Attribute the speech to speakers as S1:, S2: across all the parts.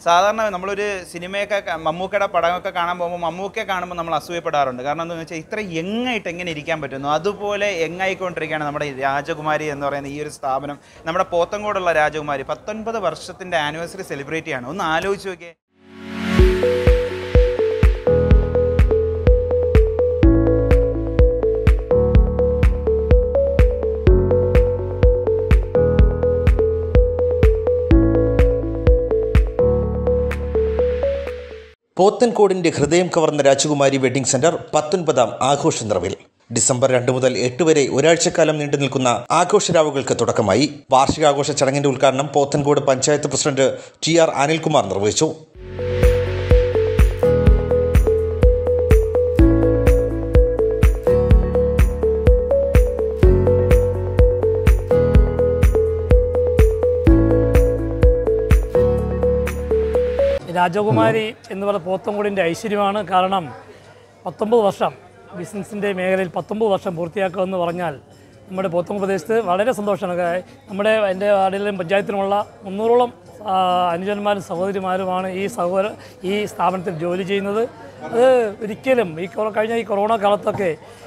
S1: സാധാരണ നമ്മളൊരു സിനിമയൊക്കെ ക- മമ്മൂക്കയുടെ പടമൊക്കെ കാണാൻ പോകുമ്പോൾ മമ്മൂക്കയെ കാണുമ്പോൾ നമ്മൾ അസൂയപ്പെടാറുണ്ട് കാരണം എന്താണെന്ന് വെച്ചാൽ ഇത്ര യങ്ങായിട്ട് എങ്ങനെ ഇരിക്കാൻ പറ്റുന്നു അതുപോലെ യങ്ങായിക്കൊണ്ടിരിക്കുകയാണ് നമ്മുടെ ഈ രാജകുമാരി എന്ന് പറയുന്ന ഈ ഒരു സ്ഥാപനം നമ്മുടെ പോത്തങ്കോടുള്ള രാജകുമാരി പത്തൊൻപത് വർഷത്തിൻ്റെ ആനിവേഴ്സറി സെലിബ്രേറ്റ് ചെയ്യാണ് ഒന്ന് ആലോചിച്ച് നോക്കിയേ
S2: പോത്തൻകോടിന്റെ ഹൃദയം കവർന്ന രാജകുമാരി വെഡിംഗ് സെന്റർ പത്തൊൻപതാം ആഘോഷ നിറവിൽ ഡിസംബർ രണ്ട് മുതൽ എട്ട് വരെ ഒരാഴ്ചക്കാലം നീണ്ടു നിൽക്കുന്ന ആഘോഷരാവുകൾക്ക് തുടക്കമായി വാർഷികാഘോഷ ചടങ്ങിന്റെ ഉദ്ഘാടനം Pothencode panchayat president T R Anilkumar നിർവഹിച്ചു
S3: രാജകുമാരി എന്ന് പറയുന്ന പോത്തൻകുടിൻ്റെ ഐശ്വര്യമാണ് കാരണം പത്തൊമ്പത് വർഷം ബിസിനസ്സിൻ്റെ മേഖലയിൽ പത്തൊമ്പത് വർഷം പൂർത്തിയാക്കുക എന്ന് പറഞ്ഞാൽ നമ്മുടെ പോത്തൻകുടി പ്രദേശത്ത് വളരെ സന്തോഷമാണ് കാ- നമ്മുടെ എൻ്റെ വാർഡിലും പഞ്ചായത്തിലുമുള്ള മുന്നൂറോളം ആ, അനുജന്മാരും സഹോദരിമാരുമാണ് ഈ സഹോദര ഈ സ്ഥാപനത്തിൽ ജോലി ചെയ്യുന്നത് അത് ഒരിക്കലും ഈ കൊറോ- കഴിഞ്ഞ ഈ കൊറോണ കാലത്തൊക്കെ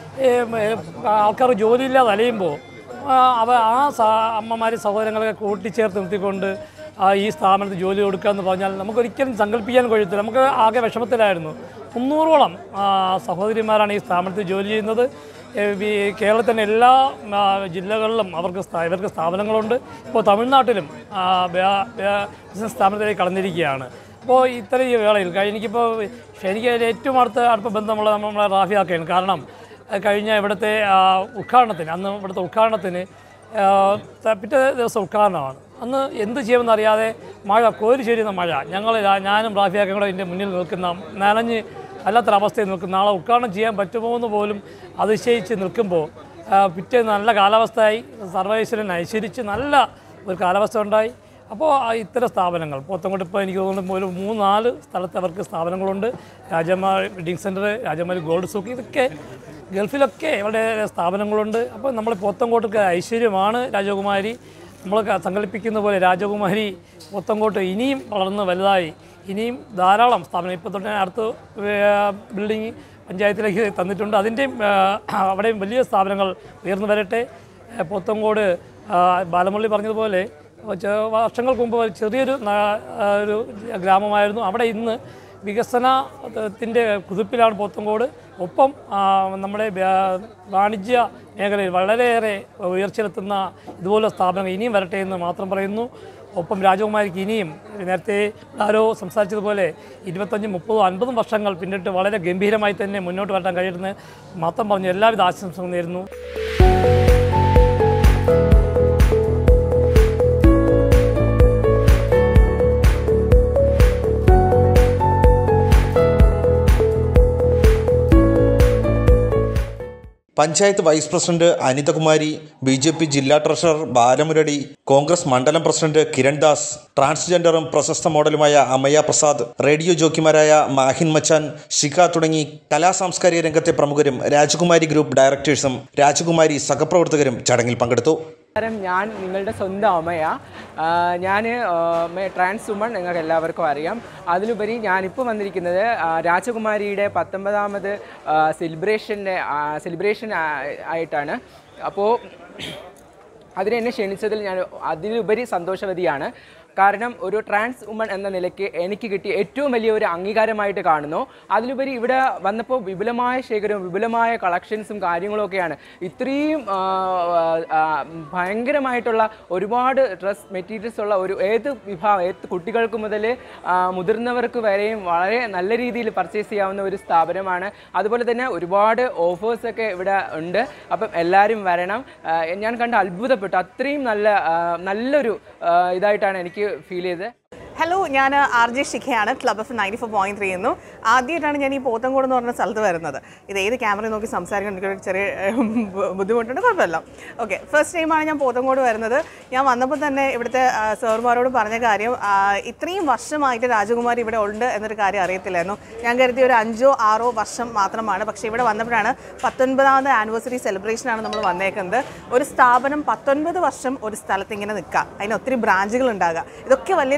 S3: ആൾക്കാർ ജോലിയില്ലാതെ അലയുമ്പോൾ ആ, അവ ആ സ- അമ്മമാരെ സഹോദരങ്ങളെ കൂട്ടിച്ചേർത്ത് നിർത്തിക്കൊണ്ട് ആ, ഈ സ്ഥാപനത്തിൽ ജോലി കൊടുക്കുക എന്ന് പറഞ്ഞാൽ നമുക്കൊരിക്കലും സങ്കല്പിക്കാൻ കഴിയത്തില്ല നമുക്ക് ആകെ വിഷമത്തിലായിരുന്നു മുന്നൂറോളം ആ, സഹോദരിമാരാണ് ഈ സ്ഥാപനത്തിൽ ജോലി ചെയ്യുന്നത് ഏ, ഈ കേരളത്തിൻ്റെ എല്ലാ ആ, ജില്ലകളിലും അവർക്ക് സ്ഥാ- ഇവർക്ക് സ്ഥാപനങ്ങളുണ്ട് ഇപ്പോൾ തമിഴ്നാട്ടിലും ആ, ബ- ബ- ബിസിനസ് സ്ഥാപനത്തിലേക്ക് കടന്നിരിക്കുകയാണ് അപ്പോൾ ഇത്രയും ഈ വേളയിൽ കഴി- എനിക്കിപ്പോൾ എനിക്ക് അതിൽ ഏറ്റവും അടുത്ത അടുത്ത ബന്ധമുള്ള നമ്മളെ റാഫിയാക്കയാണ് കാരണം ആ, കഴിഞ്ഞ ഇവിടുത്തെ ആ, ഉദ്ഘാടനത്തിന് അന്ന് ഇവിടുത്തെ ഉദ്ഘാടനത്തിന് ആ, ത- പിറ്റേ ദിവസം ഉദ്ഘാടനമാണ് അന്ന് എന്ത് ചെയ്യുമെന്ന് അറിയാതെ മഴ കോരി ചേരുന്ന മഴ ഞങ്ങൾ രാ- ഞാനും റാഫിയാക്കും കൂടെ ഇതിൻ്റെ മുന്നിൽ നിൽക്കുന്ന നനഞ്ഞ് അല്ലാത്തൊരവസ്ഥയിൽ നിൽക്കുന്ന നാളെ ഉദ്ഘാടനം ചെയ്യാൻ പറ്റുമോ എന്ന് പോലും അതിശയിച്ച് നിൽക്കുമ്പോൾ ആ, പിറ്റേ നല്ല കാലാവസ്ഥയായി സർവേശ്വരൻ ഐശ്വരിച്ച് നല്ല ഒരു കാലാവസ്ഥ ഉണ്ടായി അപ്പോൾ ആ ഇത്തരം സ്ഥാപനങ്ങൾ പോത്തങ്കോട്ട് ഇപ്പോൾ എനിക്ക് തോന്നുന്നു ഒരു മൂന്ന് നാല് സ്ഥലത്ത് അവർക്ക് സ്ഥാപനങ്ങളുണ്ട് Rajamar wedding centre Rajamar gold souk ഇതൊക്കെ ഗൾഫിലൊക്കെ ഇവിടെ സ്ഥാപനങ്ങളുണ്ട് അപ്പോൾ നമ്മൾ പോത്തങ്കോട്ടൊക്കെ ഐശ്വര്യമാണ് രാജകുമാരി നമ്മൾ ക- സങ്കല്പിക്കുന്ന പോലെ രാജകുമാരി പോത്തങ്കോട്ട് ഇനിയും വളർന്ന് വലുതായി ഇനിയും ധാരാളം സ്ഥാപനം ഇപ്പോൾ തൊട്ട് അടുത്ത് ബിൽഡിങ് പഞ്ചായത്തിലേക്ക് തന്നിട്ടുണ്ട് അതിൻ്റെയും അവിടെയും വലിയ സ്ഥാപനങ്ങൾ ഉയർന്നു വരട്ടെ ഏ, പോത്തങ്കോട് ആ, ബാലമുരളി പറഞ്ഞതുപോലെ ചെ- വർഷങ്ങൾക്ക് മുമ്പ് ചെറിയൊരു ന- ആ, ഒരു ഗ്രാമമായിരുന്നു അവിടെ ഇന്ന് വികസനത്തിൻ്റെ കുതിപ്പിലാണ് പോത്തങ്കോട് ഒപ്പം ആ, നമ്മുടെ വ്യാ- വാണിജ്യ മേഖലയിൽ വളരെയേറെ ഉയർച്ചയിലെത്തുന്ന ഇതുപോലുള്ള സ്ഥാപനങ്ങൾ ഇനിയും വരട്ടെ എന്ന് മാത്രം പറയുന്നു ഒപ്പം രാജകുമാരിക്ക് ഇനിയും നേരത്തെ ആരോ സംസാരിച്ചതുപോലെ ഇരുപത്തഞ്ചും മുപ്പതും അൻപതും വർഷങ്ങൾ പിന്നിട്ട് വളരെ ഗംഭീരമായി തന്നെ മുന്നോട്ട് വരാൻ കഴിയുമെന്ന് മാത്രം പറഞ്ഞു എല്ലാവിധ ആശംസകളും നേരുന്നു
S2: panchayat vice president Anithakumari B J P ജില്ലാ ട്രഷറർ ബാലമുരളി കോൺഗ്രസ് മണ്ഡലം പ്രസിഡന്റ് കിരൺ ദാസ് ട്രാൻസ്ജെൻഡറും പ്രശസ്ത മോഡലുമായ അമയ പ്രസാദ് റേഡിയോ ജോക്കിമാരായ മാഹിൻ മച്ചാൻ ശിഖ തുടങ്ങി കലാ സാംസ്കാരിക രംഗത്തെ പ്രമുഖരും രാജകുമാരി ഗ്രൂപ്പ് ഡയറക്ടേഴ്സും രാജകുമാരി സഹപ്രവർത്തകരും ചടങ്ങിൽ പങ്കെടുത്തു
S4: നമസ്കാരം ഞാൻ നിങ്ങളുടെ സ്വന്തം അമ്മയ ഞാൻ ട്രാൻസ് വുമൺ നിങ്ങൾക്ക് എല്ലാവർക്കും അറിയാം അതിലുപരി ഞാനിപ്പോൾ വന്നിരിക്കുന്നത് ആ, രാജകുമാരിയുടെ പത്തൊമ്പതാമത് സെലിബ്രേഷൻ്റെ സെലിബ്രേഷൻ ആയിട്ടാണ് അപ്പോൾ അതിനെ എന്നെ ക്ഷണിച്ചതിൽ ഞാൻ അതിലുപരി സന്തോഷവതിയാണ് കാരണം ഒരു ട്രാൻസ് വുമൺ എന്ന നിലയ്ക്ക് എനിക്ക് കിട്ടിയ ഏറ്റവും വലിയ ഒരു അംഗീകാരമായിട്ട് കാണുന്നു അതിലുപരി ഇവിടെ വന്നപ്പോൾ വിപുലമായ ശേഖരവും വിപുലമായ കളക്ഷൻസും കാര്യങ്ങളൊക്കെയാണ് ഇത്രയും ആ, ആ, ഭയങ്കരമായിട്ടുള്ള ഒരുപാട് ഡ്രസ് മെറ്റീരിയൽസ് ഉള്ള ഒരു ഏത് വിഭാഗം ഏത് കുട്ടികൾക്ക് മുതൽ മുതിർന്നവർക്ക് വരെയും വളരെ നല്ല രീതിയിൽ പർച്ചേസ് ചെയ്യാവുന്ന ഒരു സ്ഥാപനമാണ് അതുപോലെ തന്നെ ഒരുപാട് ഓഫേഴ്സൊക്കെ ഇവിടെ ഉണ്ട് അപ്പം എല്ലാവരും വരണം ആ, ഞാൻ കണ്ട് അത്ഭുതപ്പെട്ടു അത്രയും നല്ല ആ, നല്ലൊരു ആ, ഇതായിട്ടാണ് എനിക്ക് ഫീൽ ചെയ്തത്
S5: ഹലോ ഞാൻ ആർ ജെ ശിഖയാണ് club F ninety four point three എന്നു ആദ്യമായിട്ടാണ് ഞാൻ ഈ പോത്തങ്കോട് എന്ന് പറഞ്ഞ സ്ഥലത്ത് വരുന്നത് ഇത് ഏത് ക്യാമറ നോക്കി സംസാരിക്കാൻ എനിക്കൊരു ചെറിയ ഏഹ്, ബു- ബുദ്ധിമുട്ടുണ്ട് കുഴപ്പമില്ല ഓക്കെ ഫസ്റ്റ് ടൈമാണ് ഞാൻ പോത്തങ്കോട് വരുന്നത് ഞാൻ വന്നപ്പോൾ തന്നെ ഇവിടുത്തെ ആ, സാറുമാരോട് പറഞ്ഞ കാര്യം ആ, ഇത്രയും വർഷമായിട്ട് രാജകുമാരി ഇവിടെ ഉണ്ട് എന്നൊരു കാര്യം അറിയത്തില്ലായിരുന്നു ഞാൻ കരുതി ഒരു അഞ്ചോ ആറോ വർഷം മാത്രമാണ് പക്ഷേ ഇവിടെ വന്നപ്പോഴാണ് പത്തൊൻപതാമത് ആനിവേഴ്സറി സെലിബ്രേഷനാണ് നമ്മൾ വന്നേക്കുന്നത് ഒരു സ്ഥാപനം പത്തൊൻപത് വർഷം ഒരു സ്ഥലത്ത് ഇങ്ങനെ നിൽക്കുക അതിന് ഒത്തിരി ബ്രാഞ്ചുകൾ ഉണ്ടാകുക ഇതൊക്കെ വലിയൊരു കാര്യമാണ്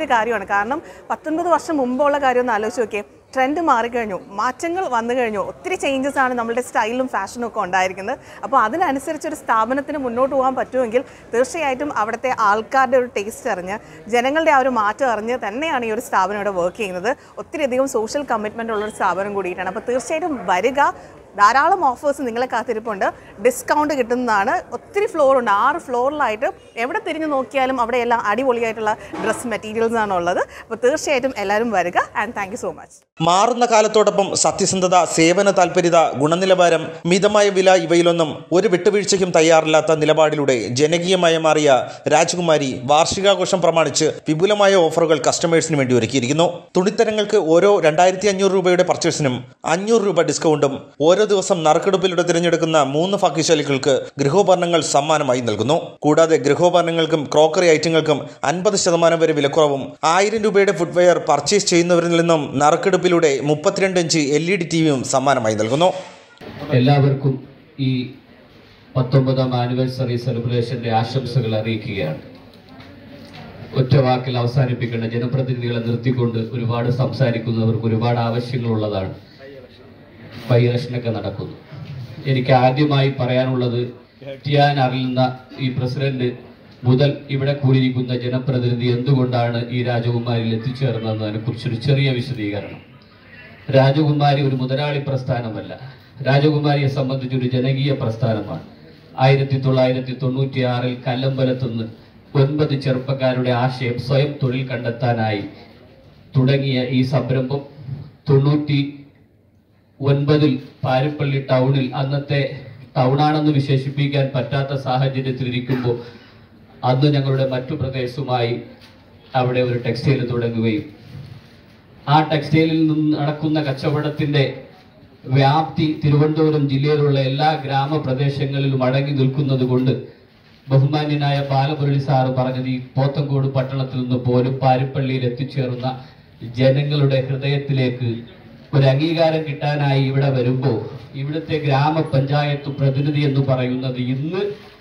S5: കാരണം പത്തൊൻപത് വർഷം മുമ്പുള്ള കാര്യം ഒന്ന് ആലോചിച്ച് നോക്കിയേ ട്രെൻഡ് മാറിക്കഴിഞ്ഞു മാറ്റങ്ങൾ വന്നു കഴിഞ്ഞു ഒത്തിരി ചേഞ്ചസ് ആണ് നമ്മളുടെ സ്റ്റൈലും ഫാഷനും ഒക്കെ ഉണ്ടായിരിക്കുന്നത് അപ്പോൾ അതിനനുസരിച്ച് ഒരു സ്ഥാപനത്തിന് മുന്നോട്ട് പോകാൻ പറ്റുമെങ്കിൽ തീർച്ചയായിട്ടും അവിടുത്തെ ആൾക്കാരുടെ ഒരു ടേസ്റ്റ് അറിഞ്ഞ് ജനങ്ങളുടെ ആ ഒരു മാറ്റം അറിഞ്ഞ് തന്നെയാണ് ഈ ഒരു സ്ഥാപനം ഇവിടെ വർക്ക് ചെയ്യുന്നത് ഒത്തിരിയധികം സോഷ്യൽ കമ്മിറ്റ്മെൻ്റ് ഉള്ള ഒരു സ്ഥാപനം കൂടിയിട്ടാണ് അപ്പോൾ തീർച്ചയായിട്ടും വരിക ധാരാളം ഓഫേഴ്സ് നിങ്ങളെ കാത്തിരിപ്പുണ്ട് ഡിസ്കൗണ്ട് കിട്ടുന്നതാണ് ഒത്തിരി ഫ്ലോർ ഉണ്ട് ആറ് ഫ്ലോറിലായിട്ട് എവിടെ തിരിഞ്ഞു നോക്കിയാലും അവിടെ എല്ലാം അടിപൊളിയായിട്ടുള്ള ഡ്രസ് മെറ്റീരിയൽസ് ആണ് ഉള്ളത് അപ്പോൾ തീർച്ചയായിട്ടും എല്ലാവരും വരിക and thank you so much
S2: മാറുന്ന കാലത്തോടൊപ്പം സത്യസന്ധത സേവന താൽപര്യത ഗുണനിലവാരം മിതമായ വില ഇവയിലൊന്നും ഒരു വിട്ടുവീഴ്ചയ്ക്കും തയ്യാറില്ലാത്ത നിലപാടിലൂടെ ജനകീയമായി മാറിയ രാജകുമാരി വാർഷികാഘോഷം പ്രമാണിച്ച് വിപുലമായ ഓഫറുകൾ കസ്റ്റമേഴ്സിന് വേണ്ടി ഒരുക്കിയിരിക്കുന്നു തുണിത്തരങ്ങൾക്ക് ഓരോ രണ്ടായിരത്തി അഞ്ഞൂറ് രൂപയുടെ പർച്ചേസിനും അഞ്ഞൂറ് രൂപ ഡിസ്കൗണ്ടും ഓരോ ദിവസം നറുക്കെടുപ്പിലൂടെ തിരഞ്ഞെടുക്കുന്ന മൂന്ന് ഭാഗ്യശാലികൾക്ക് ഗൃഹോപകരണങ്ങൾ സമ്മാനമായി നൽകുന്നു കൂടാതെ ഗൃഹോപകരണങ്ങൾക്കും ക്രോക്കറി ഐറ്റങ്ങൾക്കും അൻപത് ശതമാനം വരെ വിലക്കുറവും ആയിരം രൂപയുടെ ഫുട്വെയർ പർച്ചേസ് ചെയ്യുന്നവരിൽ നിന്നും നറുക്കെടുപ്പിലൂടെ മുപ്പത്തിരണ്ട് inch L E D T വിയും സമ്മാനമായി നൽകുന്നു
S6: എല്ലാവർക്കും ഈ പത്തൊമ്പതാം ആനിവേഴ്സറി സെലിബ്രേഷന്റെ ആശംസകൾ അറിയിക്കുകയാണ് ഒറ്റ വാക്കിൽ അവസാനിപ്പിക്കേണ്ട ജനപ്രതിനിധികളെ നിർത്തിക്കൊണ്ട് ഒരുപാട് സംസാരിക്കുന്നവർക്ക് ഒരുപാട് ആവശ്യങ്ങളുള്ളതാണ് ബൈ ഇലക്ഷനൊക്കെ നടക്കുന്നു എനിക്ക് ആദ്യമായി പറയാനുള്ളത് ഞാൻ അറിയുന്ന ഈ പ്രസിഡന്റ് മുതൽ ഇവിടെ കൂടിയിരിക്കുന്ന ജനപ്രതിനിധി എന്തുകൊണ്ടാണ് ഈ രാജകുമാരിയിൽ എത്തിച്ചേർന്നതിനെ കുറിച്ചൊരു ചെറിയ വിശദീകരണം രാജകുമാരി ഒരു മുതലാളി പ്രസ്ഥാനമല്ല രാജകുമാരിയെ സംബന്ധിച്ചൊരു ജനകീയ പ്രസ്ഥാനമാണ് ആയിരത്തി തൊള്ളായിരത്തി തൊണ്ണൂറ്റി ആറിൽ കല്ലമ്പലത്തുനിന്ന് ഒൻപത് ചെറുപ്പക്കാരുടെ ആശയം സ്വയം തൊഴിൽ കണ്ടെത്താനായി തുടങ്ങിയ ഈ സംരംഭം തൊണ്ണൂറ്റി ഒൻപതിൽ പാരിപ്പള്ളി ടൗണിൽ അന്നത്തെ ടൗണാണെന്ന് വിശേഷിപ്പിക്കാൻ പറ്റാത്ത സാഹചര്യത്തിൽ ഇരിക്കുമ്പോൾ അന്ന് ഞങ്ങളുടെ മറ്റു പ്രദേശവുമായി അവിടെ ഒരു ടെക്സ്റ്റൈൽ തുടങ്ങുകയും ആ ടെക്സ്റ്റൈലിൽ നിന്ന് നടക്കുന്ന കച്ചവടത്തിന്റെ വ്യാപ്തി തിരുവനന്തപുരം ജില്ലയിലുള്ള എല്ലാ ഗ്രാമപ്രദേശങ്ങളിലും അടങ്ങി നിൽക്കുന്നത് കൊണ്ട് ബഹുമാന്യനായ ബാലമുരളി സാറ് പറഞ്ഞത് ഈ പോത്തങ്കോട് പട്ടണത്തിൽ നിന്ന് പോലും പാരിപ്പള്ളിയിൽ എത്തിച്ചേർന്ന ജനങ്ങളുടെ ഹൃദയത്തിലേക്ക് ഒരു അംഗീകാരം കിട്ടാനായി ഇവിടെ വരുമ്പോൾ ഇവിടുത്തെ ഗ്രാമപഞ്ചായത്ത് പ്രതിനിധി എന്ന് പറയുന്നത് ഇന്ന്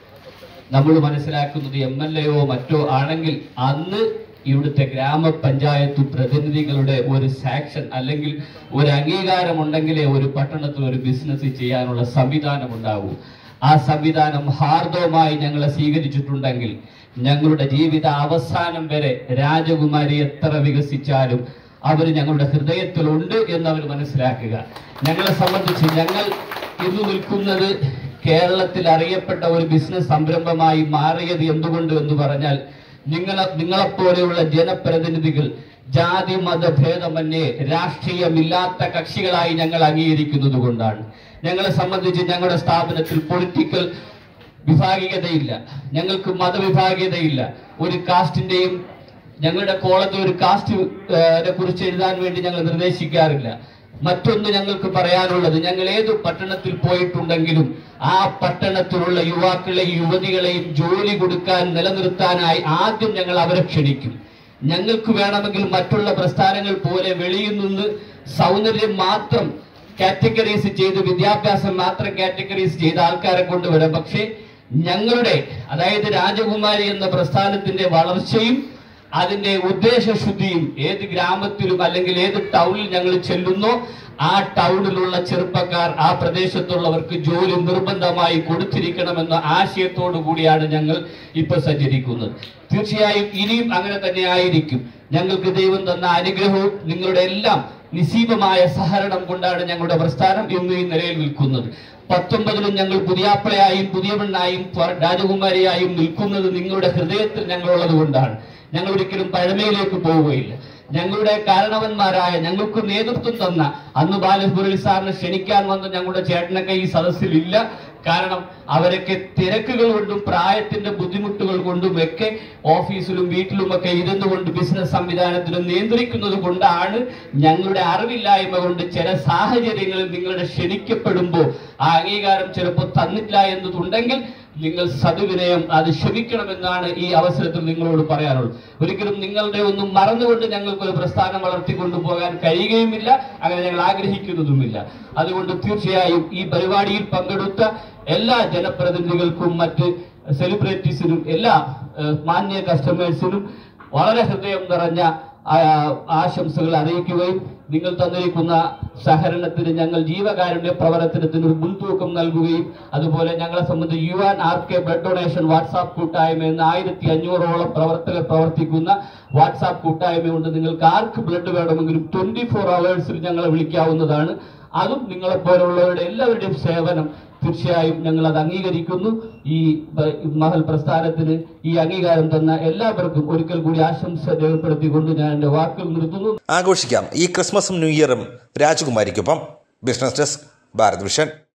S6: നമ്മൾ മനസ്സിലാക്കുന്നത് എം എൽ എയോ മറ്റോ ആണെങ്കിൽ അന്ന് ഇവിടുത്തെ ഗ്രാമപഞ്ചായത്ത് പ്രതിനിധികളുടെ ഒരു സാക്ഷൻ അല്ലെങ്കിൽ ഒരു അംഗീകാരം ഉണ്ടെങ്കിലേ ഒരു പട്ടണത്തിൽ ഒരു ബിസിനസ് ചെയ്യാനുള്ള സംവിധാനം ഉണ്ടാവൂ ആ സംവിധാനം ഹാർദവമായി ഞങ്ങളെ സ്വീകരിച്ചിട്ടുണ്ടെങ്കിൽ ഞങ്ങളുടെ ജീവിത അവസാനം വരെ രാജകുമാരി എത്ര വികസിച്ചാലും അവർ ഞങ്ങളുടെ ഹൃദയത്തിലുണ്ട് എന്ന് അവർ മനസ്സിലാക്കുക ഞങ്ങളെ സംബന്ധിച്ച് ഞങ്ങൾ ഇന്ന് നിൽക്കുന്നത് കേരളത്തിൽ അറിയപ്പെട്ട ഒരു ബിസിനസ് സംരംഭമായി മാറിയത് എന്തുകൊണ്ട് എന്ന് പറഞ്ഞാൽ നിങ്ങളെ നിങ്ങളെപ്പോലെയുള്ള ജനപ്രതിനിധികൾ ജാതി മത ഭേദമന്യേ രാഷ്ട്രീയമില്ലാത്ത കക്ഷികളായി ഞങ്ങൾ അംഗീകരിക്കുന്നത് കൊണ്ടാണ് ഞങ്ങളെ സംബന്ധിച്ച് ഞങ്ങളുടെ സ്ഥാപനത്തിൽ പൊളിറ്റിക്കൽ വിഭാഗീയതയില്ല ഞങ്ങൾക്ക് മതവിഭാഗീയതയില്ല ഒരു കാസ്റ്റിന്റെയും ഞങ്ങളുടെ കോളത്തിൽ ഒരു കാസ്റ്റ് കുറിച്ച് എഴുതാൻ വേണ്ടി ഞങ്ങൾ നിർദ്ദേശിക്കാറില്ല മറ്റൊന്ന് ഞങ്ങൾക്ക് പറയാനുള്ളത് ഞങ്ങൾ ഏത് പട്ടണത്തിൽ പോയിട്ടുണ്ടെങ്കിലും ആ പട്ടണത്തിലുള്ള യുവാക്കളെയും യുവതികളെയും ജോലി കൊടുക്കാൻ നിലനിർത്താനായി ആദ്യം ഞങ്ങൾ അവരെ ക്ഷണിക്കും ഞങ്ങൾക്ക് വേണമെങ്കിൽ മറ്റുള്ള പ്രസ്ഥാനങ്ങൾ പോലെ വെളിയിൽ നിന്ന് സൗന്ദര്യം മാത്രം കാറ്റഗറൈസ് ചെയ്ത് വിദ്യാഭ്യാസം മാത്രം കാറ്റഗറൈസ് ചെയ്ത ആൾക്കാരെ കൊണ്ടുവരാം പക്ഷേ ഞങ്ങളുടെ അതായത് രാജകുമാരി എന്ന പ്രസ്ഥാനത്തിന്റെ വളർച്ചയും അതിന്റെ ഉദ്ദേശശുദ്ധിയും ഏത് ഗ്രാമത്തിലും അല്ലെങ്കിൽ ഏത് ടൗണിൽ ഞങ്ങൾ ചെല്ലുന്നോ ആ ടൗണിലുള്ള ചെറുപ്പക്കാർ ആ പ്രദേശത്തുള്ളവർക്ക് ജോലി നിർബന്ധമായി കൊടുത്തിരിക്കണമെന്ന ആശയത്തോടു കൂടിയാണ് ഞങ്ങൾ ഇപ്പൊ സഞ്ചരിക്കുന്നത് തീർച്ചയായും ഇനിയും അങ്ങനെ തന്നെ ആയിരിക്കും ഞങ്ങൾക്ക് ദൈവം തന്ന അനുഗ്രഹവും നിങ്ങളുടെ എല്ലാം നിസീമമായ സഹകരണം കൊണ്ടാണ് ഞങ്ങളുടെ പ്രസ്ഥാനം ഇന്ന് ഈ നിലയിൽ നിൽക്കുന്നത് പത്തൊമ്പതിലും ഞങ്ങൾ പുതിയാപ്പിളയായും പുതിയവണ്ണായും പ- രാജകുമാരിയായും നിൽക്കുന്നത് നിങ്ങളുടെ ഹൃദയത്തിൽ ഞങ്ങളുള്ളത് കൊണ്ടാണ് ഞങ്ങൾ ഒരിക്കലും പഴമയിലേക്ക് പോവുകയില്ല ഞങ്ങളുടെ കാരണവന്മാരായ ഞങ്ങൾക്ക് നേതൃത്വം തന്ന അന്ന് ബാലമുരളി സാറിനെ ക്ഷണിക്കാൻ വന്ന ഞങ്ങളുടെ ചേട്ടനൊക്കെ ഈ സദസ്സിലില്ല കാരണം അവരൊക്കെ തിരക്കുകൾ കൊണ്ടും പ്രായത്തിന്റെ ബുദ്ധിമുട്ടുകൾ കൊണ്ടും ഒക്കെ ഓഫീസിലും വീട്ടിലുമൊക്കെ ഇരുന്നു കൊണ്ട് ബിസിനസ് സംവിധാനത്തിനും നിയന്ത്രിക്കുന്നത് കൊണ്ടാണ് ഞങ്ങളുടെ അറിവില്ലായ്മ കൊണ്ട് ചില സാഹചര്യങ്ങളിൽ നിങ്ങളുടെ ക്ഷണിക്കപ്പെടുമ്പോൾ ആ അംഗീകാരം ചിലപ്പോൾ തന്നില്ല എന്നതുണ്ടെങ്കിൽ നിങ്ങൾ സതുവിനയം അത് ക്ഷമിക്കണമെന്നാണ് ഈ അവസരത്തിൽ നിങ്ങളോട് പറയാനുള്ളത് ഒരിക്കലും നിങ്ങളുടെ ഒന്നും മറന്നുകൊണ്ട് ഞങ്ങൾക്ക് ഒരു പ്രസ്ഥാനം വളർത്തിക്കൊണ്ടു പോകാൻ കഴിയുകയുമില്ല അങ്ങനെ ഞങ്ങൾ ആഗ്രഹിക്കുന്നതുമില്ല അതുകൊണ്ട് തീർച്ചയായും ഈ പരിപാടിയിൽ പങ്കെടുത്ത എല്ലാ ജനപ്രതിനിധികൾക്കും മറ്റ് സെലിബ്രിറ്റീസിനും എല്ലാ ഏഹ്, മാന്യ കസ്റ്റമേഴ്സിനും വളരെ ഹൃദയം നിറഞ്ഞ ആ, ആശംസകൾ അറിയിക്കുകയും നിങ്ങൾ തന്നിരിക്കുന്ന സഹകരണത്തിന് ഞങ്ങൾ ജീവകാരുണ്യ പ്രവർത്തനത്തിന് ഒരു മുൻതൂക്കം നൽകുകയും അതുപോലെ ഞങ്ങളെ സംബന്ധിച്ച് U N R K blood donation WhatsApp കൂട്ടായ്മ എന്ന ആയിരത്തി അഞ്ഞൂറോളം പ്രവർത്തകർ പ്രവർത്തിക്കുന്ന വാട്സാപ്പ് കൂട്ടായ്മയുണ്ട് നിങ്ങൾക്ക് ആർക്ക് ബ്ലഡ് വേണമെങ്കിലും ട്വന്റി ഫോർ അവേഴ്സിൽ ഞങ്ങളെ വിളിക്കാവുന്നതാണ് അതും നിങ്ങളെപ്പോലുള്ളവരുടെ എല്ലാവരുടെയും സേവനം തീർച്ചയായും ഞങ്ങൾ അത് അംഗീകരിക്കുന്നു ഈ ബ- മഹൽ പ്രസ്ഥാനത്തിന് ഈ അംഗീകാരം തന്ന എല്ലാവർക്കും ഒരിക്കൽ കൂടി ആശംസ രേഖപ്പെടുത്തിക്കൊണ്ട് ഞാൻ എൻ്റെ വാക്കുകൾ നിർത്തുന്നു
S2: ആഘോഷിക്കാം ഈ ക്രിസ്മസും ന്യൂ ഇയറും രാജകുമാരിക്കൊപ്പം ബിസിനസ് ഡെസ്ക് ഭാരത് വിഷൻ